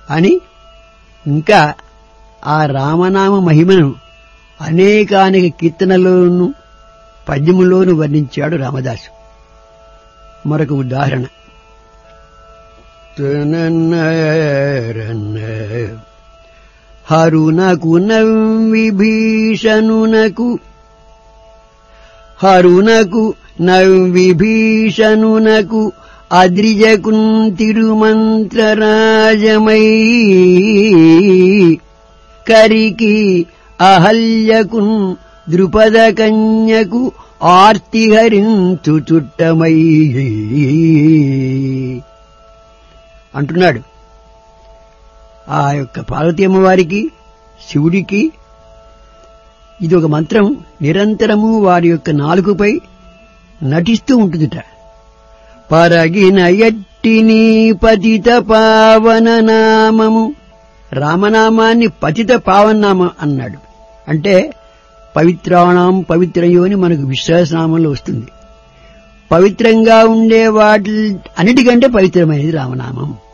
అని ఇంకా ఆ రామనామ మహిమను అనేకానేక కీర్తనలోను పద్యములోను వర్ణించాడు రామదాసు మరొక ఉదాహరణ హరునకు నవ్విభీషణునకు హరునకు నవ్విభీషణునకు అద్రిజకున్ తిరుమంత్రరాజమై కరికి అహల్యకున్ ద్రుపద కన్యకు ఆర్తిహరించు చుట్టమై అంటున్నాడు ఆ యొక్క పార్వతీ అమ్మవారికి శివుడికి ఇది ఒక మంత్రం నిరంతరము వారి యొక్క నాలుగుపై నటిస్తూ ఉంటుందిట పరగిన ఎట్టిని పతిత పావన నామము రామనామాన్ని పతిత పావనామం అన్నాడు అంటే పవిత్రాణం పవిత్రయో అని మనకు విశ్వాసనామంలో వస్తుంది పవిత్రంగా ఉండే వాటి అన్నిటికంటే పవిత్రమైనది రామనామం